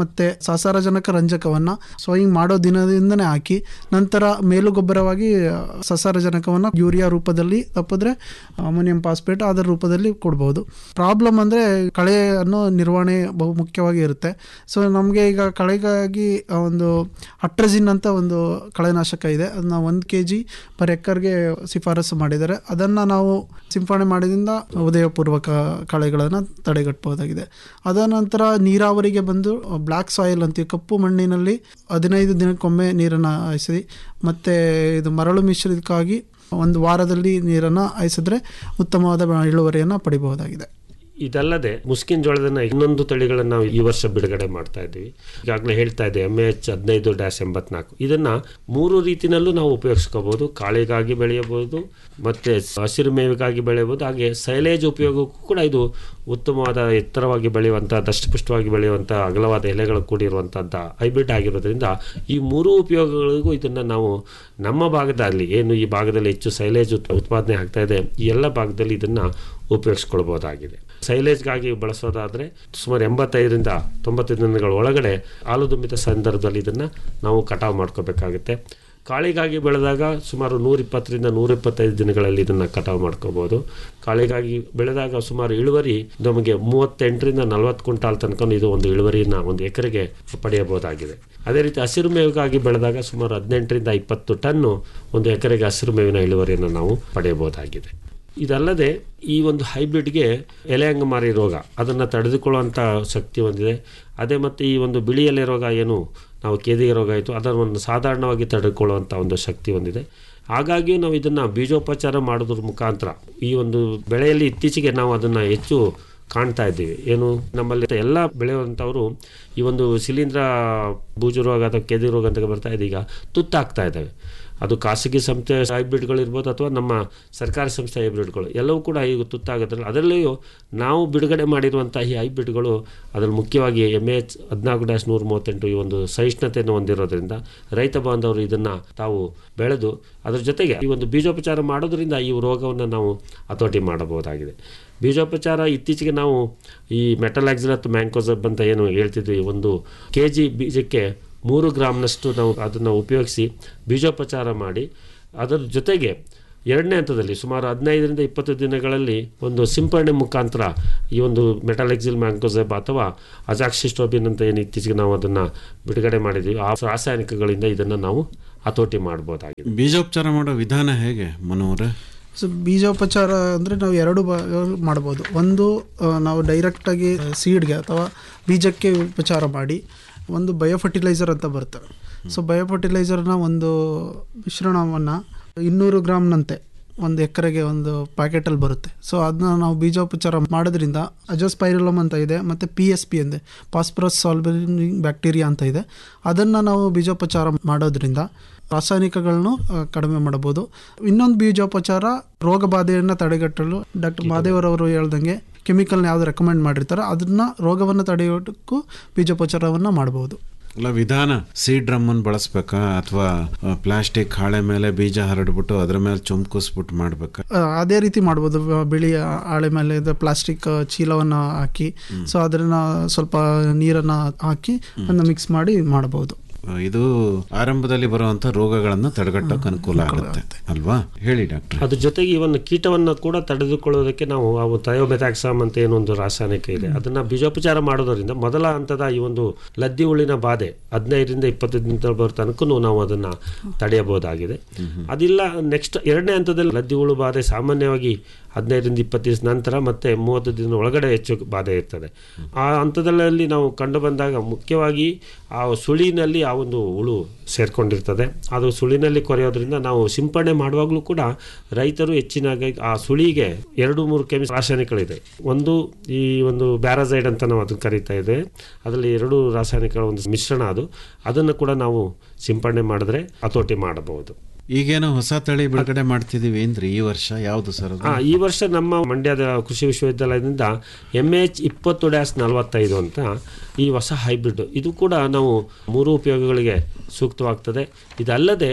Speaker 1: ಮತ್ತು ಸಸಾರಜನಕ ರಂಜಕವನ್ನು ಸೋಯಿಂಗ್ ಮಾಡೋ ದಿನದಿಂದನೇ ಹಾಕಿ ನಂತರ ಮೇಲುಗೊಬ್ಬರವಾಗಿ ಆ, ಸಸಾರಜನಕವನ್ನು ಯೂರಿಯಾ ರೂಪದಲ್ಲಿ ತಪ್ಪಿದ್ರೆ ಅಮೋನಿಯಂ ಫಾಸ್ಫೇಟ್ ಅದರ ರೂಪದಲ್ಲಿ ಕೊಡ್ಬೋದು ಪ್ರಾಬ್ಲಮ್ ಅಂದರೆ ಕಳೆ ಅನ್ನೋ ನಿರ್ವಹಣೆ ಬಹು ಮುಖ್ಯವಾಗಿ ಇರುತ್ತೆ ಸೊ ನಮಗೆ ಈಗ ಕಳೆಗಾಗಿ ಆ, ಒಂದು ಅಟ್ರಜಿನ್ ಅಂತ ಒಂದು ಕಳೆನಾಶಕ ಇದೆ ಅದನ್ನ ಒಂದು ಕೆ ಜಿ ಪರ್ ಎಕ್ಕರ್ಗೆ ಶಿಫಾರಸು ಮಾಡಿದ್ದಾರೆ ಅದನ್ನು ನಾವು ಸಿಂಪಡಣೆ ಮಾಡಿದಿಂದ ಉದಯಪೂರ್ವಕ ಕಳೆಗಳನ್ನು ತಡೆಗಟ್ಟಬಹುದಾಗಿದೆ ಅದರ ನಂತರ ನೀರಾವರಿಗೆ ಬಂದು ಬ್ಲ್ಯಾಕ್ ಸಾಯಿಲ್ ಅಂತೀವಿ ಕಪ್ಪು ಮಣ್ಣಿನಲ್ಲಿ ಹದಿನೈದು ದಿನಕ್ಕೊಮ್ಮೆ ನೀರನ್ನು ಹಾಯಿಸಿ ಮತ್ತು ಇದು ಮರಳು ಮಿಶ್ರಿತಕ್ಕಾಗಿ ಒಂದು ವಾರದಲ್ಲಿ ನೀರನ್ನು ಹಾಯಿಸಿದ್ರೆ ಉತ್ತಮವಾದ ಇಳುವರಿಯನ್ನು ಪಡಿಬಹುದಾಗಿದೆ
Speaker 6: ಇದಲ್ಲದೆ ಮುಸ್ಕಿನ್ ಜೋಳದನ್ನ ಇನ್ನೊಂದು ತಳಿಗಳನ್ನು ನಾವು ಈ ವರ್ಷ ಬಿಡುಗಡೆ ಮಾಡ್ತಾ ಇದ್ದೀವಿ ಈಗಾಗಲೇ ಹೇಳ್ತಾ ಇದ್ದೆ ಎಮ್ ಎಚ್ ಹದಿನೈದು ಡ್ಯಾಶ್ ಎಂಬತ್ನಾಲ್ಕು ಇದನ್ನ ಮೂರು ರೀತಿನಲ್ಲೂ ನಾವು ಉಪಯೋಗಿಸ್ಕೋಬಹುದು ಕಾಳಿಗಾಗಿ ಬೆಳೆಯಬಹುದು ಮತ್ತೆ ಹಸಿರು ಮೇವಿಗಾಗಿ ಬೆಳೆಯಬಹುದು ಹಾಗೆ ಸೈಲೇಜ್ ಉಪಯೋಗಕ್ಕೂ ಕೂಡ ಇದು ಉತ್ತಮವಾದ ಎತ್ತರವಾಗಿ ಬೆಳೆಯುವಂಥ ದಷ್ಟಪುಷ್ಟವಾಗಿ ಬೆಳೆಯುವಂಥ ಅಗಲವಾದ ಎಲೆಗಳು ಕೂಡಿರುವಂಥದ್ದ ಹೈಬ್ರಿಡ್ ಆಗಿರೋದ್ರಿಂದ ಈ ಮೂರು ಉಪಯೋಗಗಳಿಗೂ ಇದನ್ನು ನಾವು ನಮ್ಮ ಭಾಗದಲ್ಲಿ ಏನು ಈ ಭಾಗದಲ್ಲಿ ಹೆಚ್ಚು ಸೈಲೇಜ್ ಉತ್- ಉತ್ಪಾದನೆ ಆಗ್ತಾ ಇದೆ ಈ ಎಲ್ಲ ಭಾಗದಲ್ಲಿ ಇದನ್ನು ಉಪಯೋಗಿಸ್ಕೊಳ್ಬೋದಾಗಿದೆ ಸೈಲೇಜ್ಗಾಗಿ ಬಳಸೋದಾದರೆ ಸುಮಾರು ಎಂಬತ್ತೈದರಿಂದ ತೊಂಬತ್ತು ದಿನಗಳ ಒಳಗಡೆ ಹಾಲುದುಂಬಿತ ಸಂದರ್ಭದಲ್ಲಿ ಇದನ್ನು ನಾವು ಕಟಾವು ಮಾಡ್ಕೋಬೇಕಾಗುತ್ತೆ ಕಾಳಿಗಾಗಿ ಬೆಳೆದಾಗ ಸುಮಾರು ನೂರಿಪ್ಪತ್ತರಿಂದ ನೂರಿಪ್ಪತ್ತೈದು ದಿನಗಳಲ್ಲಿ ಇದನ್ನು ಕಟಾವು ಮಾಡ್ಕೋಬೋದು ಕಾಳಿಗಾಗಿ ಬೆಳೆದಾಗ ಸುಮಾರು ಇಳುವರಿ ನಮಗೆ ಮೂವತ್ತೆಂಟರಿಂದ ನಲವತ್ತು ಕ್ವಿಂಟಾಲ್ ತನಕ ಇದು ಒಂದು ಇಳುವರಿನ ಒಂದು ಎಕರೆಗೆ ಪಡೆಯಬಹುದಾಗಿದೆ ಅದೇ ರೀತಿ ಹಸಿರು ಮೇವಿಗಾಗಿ ಬೆಳೆದಾಗ ಸುಮಾರು ಹದಿನೆಂಟರಿಂದ ಇಪ್ಪತ್ತು ಟನ್ನು ಒಂದು ಎಕರೆಗೆ ಹಸಿರು ಮೇವಿನ ಇಳುವರಿಯನ್ನು ನಾವು ಪಡೆಯಬಹುದಾಗಿದೆ ಇದಲ್ಲದೆ ಈ ಒಂದು ಹೈಬ್ರಿಡ್ಗೆ ಎಲೆ ಅಂಗಮಾರಿ ರೋಗ ಅದನ್ನು ತಡೆದುಕೊಳ್ಳುವಂಥ ಶಕ್ತಿ ಹೊಂದಿದೆ ಅದೇ ಮತ್ತು ಈ ಒಂದು ಬಿಳಿ ಎಲೆ ರೋಗ ಏನು ನಾವು ಕೇದಿಗೆ ರೋಗ ಆಯಿತು ಅದನ್ನು ಸಾಧಾರಣವಾಗಿ ತಡೆದುಕೊಳ್ಳುವಂಥ ಒಂದು ಶಕ್ತಿ ಹೊಂದಿದೆ ಹಾಗಾಗಿ ನಾವು ಇದನ್ನು ಬೀಜೋಪಚಾರ ಮಾಡೋದ್ರ ಮುಖಾಂತರ ಈ ಒಂದು ಬೆಳೆಯಲ್ಲಿ ಇತ್ತೀಚೆಗೆ ನಾವು ಅದನ್ನು ಹೆಚ್ಚು ಕಾಣ್ತಾ ಇದ್ದೀವಿ ಏನು ನಮ್ಮಲ್ಲಿ ಎಲ್ಲ ಬೆಳೆಯುವಂಥವರು ಈ ಒಂದು ಶಿಲೀಂಧ್ರ ಬೂಜು ರೋಗ ಅಥವಾ ಕೆದಿ ರೋಗ ಅಂತ ಬರ್ತಾ ಇದೆ ಈಗ ತುತ್ತಾಗ್ತಾ ಇದ್ದಾವೆ ಅದು ಖಾಸಗಿ ಸಂಸ್ಥೆ ಹೈಬ್ರಿಡ್ಗಳು ಇರ್ಬೋದು ಅಥವಾ ನಮ್ಮ ಸರ್ಕಾರಿ ಸಂಸ್ಥೆ ಹೈಬ್ರಿಡ್ಗಳು ಎಲ್ಲವೂ ಕೂಡ ಈಗ ತುತ್ತಾಗೋದ್ರಲ್ಲಿ ಅದರಲ್ಲಿಯೂ ನಾವು ಬಿಡುಗಡೆ ಮಾಡಿರುವಂಥ ಈ ಹೈಬ್ರಿಡ್ಗಳು ಅದರಲ್ಲಿ ಮುಖ್ಯವಾಗಿ ಎಮ್ ಎಚ್ ಹದಿನಾಲ್ಕು ಡ್ಯಾಶ್ ನೂರ ಮೂವತ್ತೆಂಟು ಈ ಒಂದು ಸಹಿಷ್ಣುತೆಯನ್ನು ಹೊಂದಿರೋದ್ರಿಂದ ರೈತ ಬಾಂಧವರು ಇದನ್ನು ತಾವು ಬೆಳೆದು ಅದರ ಜೊತೆಗೆ ಈ ಒಂದು ಬೀಜೋಪಚಾರ ಮಾಡೋದ್ರಿಂದ ಈ ರೋಗವನ್ನು ನಾವು ಹತೋಟಿ ಮಾಡಬಹುದಾಗಿದೆ ಬೀಜೋಪಚಾರ ಇತ್ತೀಚೆಗೆ ನಾವು ಈ ಮೆಟಲಾಕ್ಸಿಲತ್ ಮ್ಯಾಂಕೋಸಬ್ ಅಂತ ಏನು ಹೇಳ್ತಿದ್ವಿ ಒಂದು ಕೆ ಜಿ ಬೀಜಕ್ಕೆ ಮೂರು ಗ್ರಾಮ್ನಷ್ಟು ನಾವು ಅದನ್ನು ಉಪಯೋಗಿಸಿ ಬೀಜೋಪಚಾರ ಮಾಡಿ ಅದರ ಜೊತೆಗೆ ಎರಡನೇ ಹಂತದಲ್ಲಿ ಸುಮಾರು ಹದಿನೈದರಿಂದ ಇಪ್ಪತ್ತು ದಿನಗಳಲ್ಲಿ ಒಂದು ಸಿಂಪರಣೆ ಮುಖಾಂತರ ಈ ಒಂದು ಮೆಟಾಲೆಕ್ಸಿಲ್ ಮ್ಯಾಂಕೋಸೆಬ್ ಅಥವಾ ಅಜಾಕ್ಸಿಸ್ಟೋಬಿನ್ ಅಂತ ಏನು ಇತ್ತೀಚೆಗೆ ನಾವು ಅದನ್ನು ಬಿಡುಗಡೆ ಮಾಡಿದ್ದೀವಿ ಆ ರಾಸಾಯನಿಕಗಳಿಂದ ಇದನ್ನು ನಾವು ಹತೋಟಿ ಮಾಡ್ಬೋದಾಗಿದೆ
Speaker 5: ಬೀಜೋಪಚಾರ ಮಾಡೋ ವಿಧಾನ ಹೇಗೆ ಮನೋಹರ
Speaker 1: ಸೊ ಬೀಜೋಪಚಾರ ಅಂದರೆ ನಾವು ಎರಡು ಬಾ ಮಾಡ್ಬೋದು ಒಂದು ಆ, ನಾವು ಡೈರೆಕ್ಟಾಗಿ ಸೀಡ್ಗೆ ಅಥವಾ ಬೀಜಕ್ಕೆ ಉಪಚಾರ ಮಾಡಿ ಒಂದು ಬಯೋಫರ್ಟಿಲೈಸರ್ ಅಂತ ಬರುತ್ತೆ ಸೊ ಬಯೋಫರ್ಟಿಲೈಸರ್ನ ಒಂದು ಮಿಶ್ರಣವನ್ನು ಇನ್ನೂರು ಗ್ರಾಮ್ನಂತೆ ಒಂದು ಎಕರೆಗೆ ಒಂದು ಪ್ಯಾಕೆಟಲ್ಲಿ ಬರುತ್ತೆ ಸೊ ಅದನ್ನ ನಾವು ಬೀಜೋಪಚಾರ ಮಾಡೋದ್ರಿಂದ ಅಜೋಸ್ಪೈರಲಮ್ ಅಂತ ಇದೆ ಮತ್ತು ಪಿ ಎಸ್ ಪಿ ಅಂದೆ ಪಾಸ್ಪರಸ್ ಸಾಲ್ಬರಿಂಗ್ ಬ್ಯಾಕ್ಟೀರಿಯಾ ಅಂತ ಇದೆ ಅದನ್ನು ನಾವು ಬೀಜೋಪಚಾರ ಮಾಡೋದ್ರಿಂದ ರಾಸಾಯನಿಕಗಳನ್ನು ಆ, ಕಡಿಮೆ ಮಾಡಬಹುದು ಇನ್ನೊಂದು ಬೀಜೋಪಚಾರ ರೋಗ ಬಾಧೆಯನ್ನು ತಡೆಗಟ್ಟಲು ಡಾಕ್ಟರ್ ಮಾದೇವರವರು ಹೇಳ್ದಂಗೆ ಕೆಮಿಕಲ್ನ ಯಾವ್ದು ರೆಕಮೆಂಡ್ ಮಾಡಿರ್ತಾರೋ ಅದನ್ನ ರೋಗವನ್ನು ತಡೆಯೋದಕ್ಕೂ ಬೀಜೋಪಚಾರವನ್ನು ಮಾಡಬಹುದು
Speaker 5: ಅಲ್ಲ ವಿಧಾನ ಸೀಡ್ ಡ್ರಮ್ಮನ್ನು ಬಳಸ್ಬೇಕಾ ಅಥವಾ ಪ್ಲಾಸ್ಟಿಕ್ ಹಾಳೆ ಮೇಲೆ ಬೀಜ ಹರಡ್ಬಿಟ್ಟು ಅದ್ರ ಮೇಲೆ ಚುಮ್ಕಿಸ್ಬಿಟ್ಟು ಮಾಡ್ಬೇಕಾ
Speaker 1: ಆ, ಅದೇ ರೀತಿ ಮಾಡ್ಬೋದು ವ- ಬಿಳಿ ಹಾಳೆ ಮೇಲೆ ಇದು ಪ್ಲಾಸ್ಟಿಕ್ ಚೀಲವನ್ನು ಹಾಕಿ ಸೊ ಅದನ್ನ ಸ್ವಲ್ಪ ನೀರನ್ನು ಹಾಕಿ ಅದನ್ನ ಮಿಕ್ಸ್ ಮಾಡಿ ಮಾಡಬಹುದು
Speaker 5: ಆ, ಇದು ಆರಂಭದಲ್ಲಿ ಬರುವಂತ ರೋಗಗಳನ್ನ ತಡೆಗಟ್ಟೋಕೆ ಅನುಕೂಲ ಆಗುತ್ತೆ ಅಲ್ವಾ ಹೇಳಿ ಡಾಕ್ಟರ್
Speaker 6: ಅದ್ರ ಜೊತೆಗೆ ಇವನ್ ಕೀಟವನ್ನು ಕೂಡ ತಡೆದುಕೊಳ್ಳೋದಕ್ಕೆ ನಾವು ಅವು ಥಯೋಮೆಥಾಕ್ಸಾಮ್ ಅಂತ ಏನೊಂದು ರಾಸಾಯನಿಕ ಇದೆ ಅದನ್ನ ಬೀಜೋಪಚಾರ ಮಾಡೋದರಿಂದ ಮೊದಲ ಹಂತದ ಈ ಒಂದು ಲದ್ದಿ ಹುಳಿನ ಬಾಧೆ ಹದಿನೈದರಿಂದ ಇಪ್ಪತ್ತು ದಿನ ಬರೋ ತನಕ ನಾವು ಅದನ್ನ ತಡೆಯಬಹುದಾಗಿದೆ ಅದಿಲ್ಲ ನೆಕ್ಸ್ಟ್ ಎರಡನೇ ಹಂತದಲ್ಲಿ ಲದ್ದಿ ಹುಳು ಬಾಧೆ ಸಾಮಾನ್ಯವಾಗಿ ಹದಿನೈದರಿಂದ ಇಪ್ಪತ್ತು ದಿವಸ ನಂತರ ಮತ್ತೆ ಮೂವತ್ತು ದಿನ ಒಳಗಡೆ ಹೆಚ್ಚು ಬಾಧೆ ಇರ್ತದೆ ಆ ಹಂತದಲ್ಲಿ ನಾವು ಕಂಡು ಬಂದಾಗ ಮುಖ್ಯವಾಗಿ ಆ ಸುಳಿನಲ್ಲಿ ಆ ಒಂದು ಹುಳು ಸೇರ್ಕೊಂಡಿರ್ತದೆ ಅದು ಸುಳಿನಲ್ಲಿ ಕೊರೆಯೋದ್ರಿಂದ ನಾವು ಸಿಂಪಡಣೆ ಮಾಡುವಾಗಲೂ ಕೂಡ ರೈತರು ಹೆಚ್ಚಿನಾಗಿ ಆ ಸುಳಿಗೆ ಎರಡು ಮೂರು ಕೆಮಿ ರಾಸಾಯನಿಕಗಳಿದೆ ಒಂದು ಈ ಒಂದು ಬ್ಯಾರಸೈಡ್ ಅಂತ ನಾವು ಅದನ್ನು ಕರಿತಾ ಇದ್ದೇವೆ ಅದರಲ್ಲಿ ಎರಡು ರಾಸಾಯನಿಕಗಳ ಒಂದು ಮಿಶ್ರಣ ಅದು ಅದನ್ನು ಕೂಡ ನಾವು ಸಿಂಪಡಣೆ ಮಾಡಿದ್ರೆ ಹತೋಟಿ ಮಾಡಬಹುದು
Speaker 5: ಈಗೇನೋ ಹೊಸ ತಳಿ ಬಿಡುಗಡೆ ಮಾಡ್ತಿದೀವಿ ಅಂದ್ರಿ ಈ ವರ್ಷ ಯಾವುದು ಸರ್ ಅದು
Speaker 6: ಆ, ಈ ವರ್ಷ ನಮ್ಮ ಮಂಡ್ಯದ ಕೃಷಿ ವಿಶ್ವವಿದ್ಯಾಲಯದಿಂದ ಎಮ್ ಎಚ್ ಇಪ್ಪತ್ತು ಡ್ಯಾಶ್ ನಲವತ್ತೈದು ಅಂತ ಈ ಹೊಸ ಹೈಬ್ರಿಡ್ ಇದು ಕೂಡ ನಾವು ಮೂರು ಉಪಯೋಗಗಳಿಗೆ ಸೂಕ್ತವಾಗ್ತದೆ ಇದಲ್ಲದೆ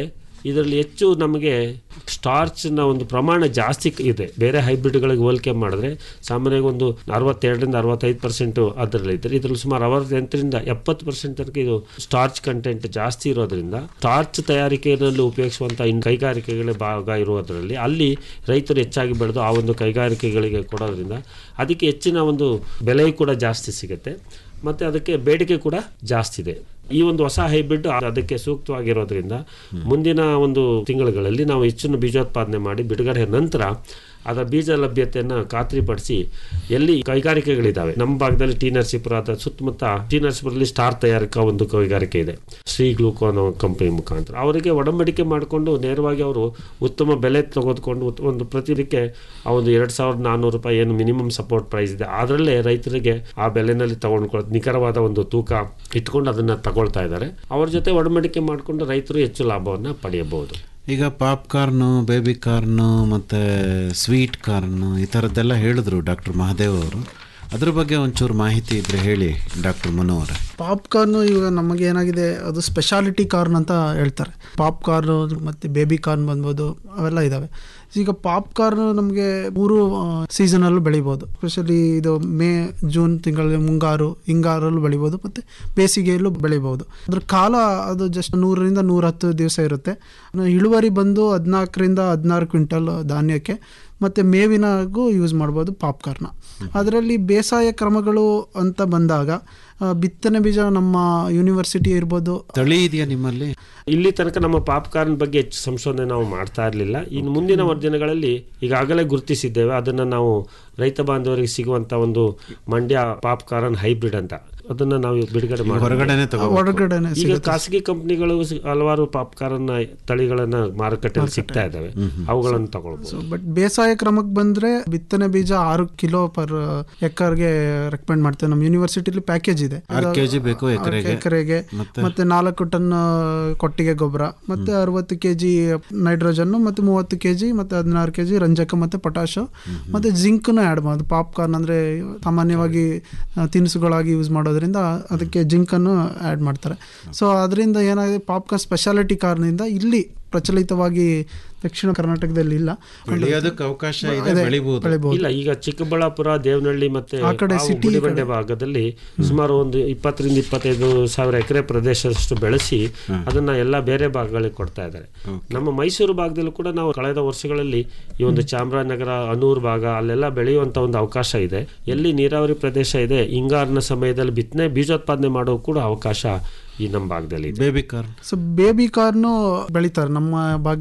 Speaker 6: ಇದರಲ್ಲಿ ಹೆಚ್ಚು ನಮಗೆ ಸ್ಟಾರ್ಚ್ನ ಒಂದು ಪ್ರಮಾಣ ಜಾಸ್ತಿ ಇದೆ ಬೇರೆ ಹೈಬ್ರಿಡ್ಗಳಿಗೆ ಹೋಲಿಕೆ ಮಾಡಿದ್ರೆ ಸಾಮಾನ್ಯವಾಗಿ ಒಂದು ಅರವತ್ತೆರಡರಿಂದ ಅರವತ್ತೈದು ಪರ್ಸೆಂಟು ಅದರಲ್ಲಿ ಇದ್ದರೆ ಇದರಲ್ಲಿ ಸುಮಾರು ಅರವತ್ತೆಂಟರಿಂದ ಎಪ್ಪತ್ತು ಪರ್ಸೆಂಟ್ ತನಕ ಇದು ಸ್ಟಾರ್ಚ್ ಕಂಟೆಂಟ್ ಜಾಸ್ತಿ ಇರೋದ್ರಿಂದ ಸ್ಟಾರ್ಚ್ ತಯಾರಿಕೆಯಲ್ಲಿ ಉಪಯೋಗಿಸುವಂಥ ಇನ್ನು ಕೈಗಾರಿಕೆಗಳ ಭಾಗ ಇರೋದ್ರಲ್ಲಿ ಅಲ್ಲಿ ರೈತರು ಹೆಚ್ಚಾಗಿ ಬೆಳೆದು ಆ ಒಂದು ಕೈಗಾರಿಕೆಗಳಿಗೆ ಕೊಡೋದ್ರಿಂದ ಅದಕ್ಕೆ ಹೆಚ್ಚಿನ ಒಂದು ಬೆಲೆ ಕೂಡ ಜಾಸ್ತಿ ಸಿಗುತ್ತೆ ಮತ್ತು ಅದಕ್ಕೆ ಬೇಡಿಕೆ ಕೂಡ ಜಾಸ್ತಿ ಇದೆ ಈ ಒಂದು ಹೊಸ ಹೈಬ್ರಿಡ್ ಅದಕ್ಕೆ ಸೂಕ್ತವಾಗಿರೋದ್ರಿಂದ ಮುಂದಿನ ಒಂದು ತಿಂಗಳುಗಳಲ್ಲಿ ನಾವು ಹೆಚ್ಚಿನ ಬೀಜೋತ್ಪಾದನೆ ಮಾಡಿ ಬಿಡುಗಡೆ ನಂತರ ಅದರ ಬೀಜ ಲಭ್ಯತೆಯನ್ನು ಖಾತ್ರಿಪಡಿಸಿ ಎಲ್ಲಿ ಕೈಗಾರಿಕೆಗಳಿದ್ದಾವೆ ನಮ್ಮ ಭಾಗದಲ್ಲಿ ಟಿ ನರಸೀಪುರದ ಸುತ್ತಮುತ್ತ ಟಿ ನರಸೀಪುರದಲ್ಲಿ ಸ್ಟಾರ್ ತಯಾರಿಕಾ ಒಂದು ಕೈಗಾರಿಕೆ ಇದೆ ಶ್ರೀ ಗ್ಲೂಕೋ ಅನ್ನೋ ಕಂಪನಿ ಮುಖಾಂತರ ಅವರಿಗೆ ಒಡಂಬಡಿಕೆ ಮಾಡಿಕೊಂಡು ನೇರವಾಗಿ ಅವರು ಉತ್ತಮ ಬೆಲೆ ತೆಗೆದುಕೊಂಡು ಉತ್- ಒಂದು ಪ್ರತಿದಿನಕ್ಕೆ ಆ ಒಂದು ಎರಡು ಸಾವಿರದ ನಾನ್ನೂರು ರೂಪಾಯಿ ಏನು ಮಿನಿಮಮ್ ಸಪೋರ್ಟ್ ಪ್ರೈಸ್ ಇದೆ ಅದರಲ್ಲೇ ರೈತರಿಗೆ ಆ ಬೆಲೆನಲ್ಲಿ ತಗೊಂಡ್ಕೊಳ್ಳೋದು ನಿಖರವಾದ ಒಂದು ತೂಕ ಇಟ್ಕೊಂಡು ಅದನ್ನು ತಗೊಳ್ತಾ ಇದ್ದಾರೆ ಅವ್ರ ಜೊತೆ ಒಡಂಬಡಿಕೆ ಮಾಡಿಕೊಂಡು ರೈತರು ಹೆಚ್ಚು ಲಾಭವನ್ನು ಪಡೆಯಬಹುದು
Speaker 5: ಈಗ ಪಾಪ್ ಕಾರ್ನು ಬೇಬಿ ಕಾರ್ನು ಮತ್ತು ಸ್ವೀಟ್ ಕಾರ್ನು ಈ ಥರದ್ದೆಲ್ಲ ಹೇಳಿದ್ರು ಡಾಕ್ಟರ್ ಮಹಾದೇವ್ ಅವರು ಅದ್ರ ಬಗ್ಗೆ ಒಂಚೂರು ಮಾಹಿತಿ ಇದ್ರೆ ಹೇಳಿ ಡಾಕ್ಟರ್ ಮನು ಅವರೇ
Speaker 1: ಪಾಪ್ಕಾರ್ನು ಇವಾಗ ನಮಗೆ ಏನಾಗಿದೆ ಅದು ಸ್ಪೆಷಾಲಿಟಿ ಕಾರ್ನ್ ಅಂತ ಹೇಳ್ತಾರೆ ಪಾಪ್ಕಾರ್ನು ಮತ್ತು ಬೇಬಿ ಕಾರ್ನ್ ಬಂದ್ಬೋದು ಅವೆಲ್ಲ ಇದ್ದಾವೆ ಈಗ ಪಾಪ್ಕಾರ್ನ್ ನಮಗೆ ಮೂರು ಸೀಸನಲ್ಲೂ ಬೆಳಿಬೋದು ಸ್ಪೆಷಲಿ ಇದು ಮೇ ಜೂನ್ ತಿಂಗಳಲ್ಲಿ ಮುಂಗಾರು ಹಿಂಗಾರಲ್ಲೂ ಬೆಳಿಬೋದು ಮತ್ತು ಬೇಸಿಗೆಯಲ್ಲೂ ಬೆಳಿಬೋದು ಅದ್ರ ಕಾಲ ಅದು ಜಸ್ಟ್ ನೂರರಿಂದ ನೂರ ಹತ್ತು ದಿವಸ ಇರುತ್ತೆ ಇಳುವರಿ ಬಂದು ಹದಿನಾಲ್ಕರಿಂದ ಹದಿನಾರು ಕ್ವಿಂಟಲ್ ಧಾನ್ಯಕ್ಕೆ ಮತ್ತು ಮೇವಿನಾಗೂ ಯೂಸ್ ಮಾಡ್ಬೋದು ಪಾಪ್ಕಾರ್ನ ಅದರಲ್ಲಿ ಬೇಸಾಯ ಕ್ರಮಗಳು ಅಂತ ಬಂದಾಗ ಆ, ಬಿತ್ತನೆ ಬೀಜ ನಮ್ಮ ಯೂನಿವರ್ಸಿಟಿ ಇರ್ಬೋದು
Speaker 5: ತಳಿ ಇದೆಯಾ ನಿಮ್ಮಲ್ಲಿ
Speaker 6: ಇಲ್ಲಿ ತನಕ ನಮ್ಮ ಪಾಪ್ಕಾರ್ನ್ ಬಗ್ಗೆ ಹೆಚ್ಚು ಸಂಶೋಧನೆ ನಾವು ಮಾಡ್ತಾ ಇರಲಿಲ್ಲ ಇನ್ನು ಮುಂದಿನ ದಿನಗಳಲ್ಲಿ ಈಗಾಗಲೇ ಗುರುತಿಸಿದ್ದೇವೆ ಅದನ್ನು ನಾವು ರೈತ ಬಾಂಧವರಿಗೆ ಸಿಗುವಂಥ ಒಂದು ಮಂಡ್ಯ ಪಾಪ್ಕಾರ್ನ್ ಹೈಬ್ರಿಡ್ ಅಂತ ಅದನ್ನು ನಾವು ಬಿಡುಗಡೆ ಮಾಡಿ
Speaker 5: ಹೊರಗಡೆನೆ ತಗೋ
Speaker 1: ಹೊರಗಡೆನೆ
Speaker 6: ಈಗ ಖಾಸಗಿ ಕಂಪ್ನಿಗಳು ಹಲವಾರು ಪಾಪ್ಕಾರ್ನ್ ತಳಿಗಳನ್ನ ಮಾರುಕಟ್ಟೆಯಲ್ಲಿ ಸಿಗ್ತಾ ಇದ್ದಾವೆ ಅವುಗಳನ್ನು ತಗೊಳ್ಬಹುದು
Speaker 1: ಬಟ್ ಬೇಸಾಯ ಕ್ರಮಕ್ಕೆ ಬಂದರೆ ಬಿತ್ತನೆ ಬೀಜ ಆರು ಕಿಲೋ ಪರ್ ಎಕರ್ಗೆ ರೆಕಮೆಂಡ್ ಮಾಡ್ತೇವೆ ನಮ್ಮ ಯೂನಿವರ್ಸಿಟಿಲಿ ಪ್ಯಾಕೇಜ್ ಇದೆ
Speaker 5: ಆರು ಕೆ ಜಿ ಬೇಕು ಎಕರೆಗೆ
Speaker 1: ಎಕರೆಗೆ ಮತ್ತೆ ನಾಲ್ಕು ಟನ್ ಆ, ಕೊಟ್ಟಿಗೆ ಗೊಬ್ಬರ ಮತ್ತೆ ಅರವತ್ತು ಕೆ ಜಿ ನೈಟ್ರೋಜನ್ ಮತ್ತೆ ಮೂವತ್ತು ಕೆ ಜಿ ಮತ್ತೆ ಹದಿನಾರು ಕೆ ಜಿ ರಂಜಕ ಮತ್ತೆ ಪೊಟ್ಯಾಶು ಮತ್ತೆ ಜಿಂಕ್ನು ಆ್ಯಡ್ ಮಾಡೋದು ಪಾಪ್ಕಾರ್ನ್ ಅಂದರೆ ಸಾಮಾನ್ಯವಾಗಿ ಆ, ತಿನಿಸುಗಳಾಗಿ ಯೂಸ್ ಮಾಡೋದ್ರಿಂದ ಅದಕ್ಕೆ ಜಿಂಕನ್ನು ಆ್ಯಡ್ ಮಾಡ್ತಾರೆ ಸೊ ಅದರಿಂದ ಏನಾಗಿದೆ ಪಾಪ್ಕಾರ್ನ್ ಸ್ಪೆಷಾಲಿಟಿ ಕಾರ್ನಿಂದ ಇಲ್ಲಿ ಪ್ರಚಲಿತವಾಗಿ ದಕ್ಷಿಣ ಕರ್ನಾಟಕದಲ್ಲಿ ಇಲ್ಲ
Speaker 5: ಬೆಳೆಯೋದಕ್ಕೆ ಅವಕಾಶ ಇದೆ
Speaker 1: ಅದೇ,
Speaker 5: ಬೆಳಿಬಹುದು
Speaker 1: ಬೆಳಿಬೋದು
Speaker 6: ಇಲ್ಲ ಈಗ ಚಿಕ್ಕಬಳ್ಳಾಪುರ ದೇವನಹಳ್ಳಿ ಮತ್ತೆ
Speaker 1: ಆ ಕಡೆ
Speaker 6: ಆ
Speaker 1: city
Speaker 6: ಗುಡಿಬಂಡೆ ಭಾಗದಲ್ಲಿ ಸುಮಾರು ಒಂದು ಇಪ್ಪತ್ತರಿಂದ ಇಪ್ಪತ್ತೈದು ಸಾವಿರ ಎಕರೆ ಪ್ರದೇಶದಷ್ಟು ಬೆಳೆಸಿ ಅದನ್ನ ಎಲ್ಲ ಬೇರೆ ಭಾಗಗಳಿಗೆ ಕೊಡ್ತಾ ಇದ್ದಾರೆ ನಮ್ಮ ಮೈಸೂರು ಭಾಗದಲ್ಲೂ ಕೂಡ ನಾವು ಕಳೆದ ವರ್ಷಗಳಲ್ಲಿ ಈ ಒಂದು ಚಾಮರಾಜನಗರ ಅನೂರು ಭಾಗ ಅಲ್ಲೆಲ್ಲ ಬೆಳೆಯುವಂತ ಒಂದು ಅವಕಾಶ ಇದೆ ಎಲ್ಲಿ ನೀರಾವರಿ ಪ್ರದೇಶ ಇದೆ ಹಿಂಗಾರಿನ ಸಮಯದಲ್ಲಿ ಬಿತ್ತನೆ ಬೀಜೋತ್ಪಾದನೆ ಮಾಡೋ ಕೂಡ ಅವಕಾಶ ಈ ನಮ್ಮ ಭಾಗದಲ್ಲಿ ಇದೆ
Speaker 5: baby corn
Speaker 1: so baby corn ಬೆಳಿತಾರೆ ನಮ್ಮ ಭಾಗ